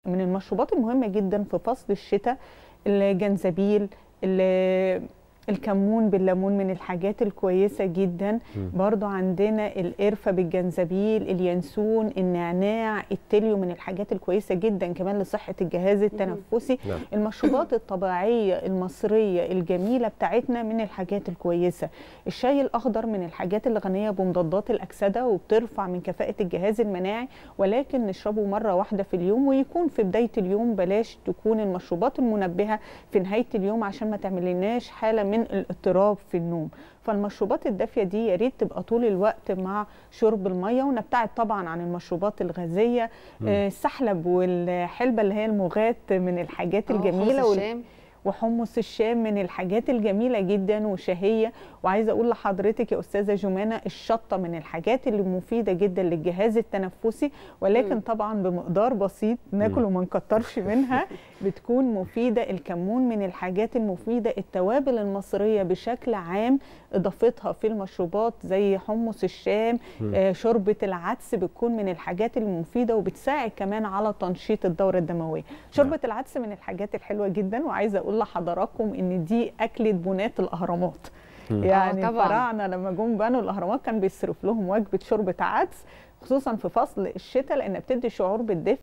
من المشروبات المهمه جدا في فصل الشتاء الجنزبيل الكمون بالليمون من الحاجات الكويسه جدا م. برضو عندنا القرفه بالجنزبيل اليانسون النعناع التليو من الحاجات الكويسه جدا كمان لصحه الجهاز التنفسي نعم. المشروبات الطبيعيه المصريه الجميله بتاعتنا من الحاجات الكويسه الشاي الاخضر من الحاجات اللي غنيه بمضادات الاكسده وبترفع من كفاءه الجهاز المناعي ولكن نشربه مره واحده في اليوم ويكون في بدايه اليوم بلاش تكون المشروبات المنبهه في نهايه اليوم عشان ما تعملناش حاله من الاضطراب في النوم فالمشروبات الدافيه دي يا ريت تبقى طول الوقت مع شرب الميه ونبتعد طبعا عن المشروبات الغازيه آه السحلب والحلبه اللي هي المغات من الحاجات الجميله وال... وحمص الشام من الحاجات الجميله جدا وشهيه وعايزه اقول لحضرتك يا استاذه جمانه الشطه من الحاجات اللي مفيده جدا للجهاز التنفسي ولكن م. طبعا بمقدار بسيط ناكل وما نكترش منها بتكون مفيده الكمون من الحاجات المفيده التوابل المصريه بشكل عام اضافتها في المشروبات زي حمص الشام آه شوربه العدس بتكون من الحاجات المفيده وبتساعد كمان على تنشيط الدوره الدمويه شوربه العدس من الحاجات الحلوه جدا وعايزه اقول لحضراتكم ان دي اكله بنات الاهرامات يعني الفراعنه لما جم بنوا الاهرامات كان بيصرف لهم وجبه شوربه عدس خصوصا في فصل الشتاء لان بتدي شعور بالدفء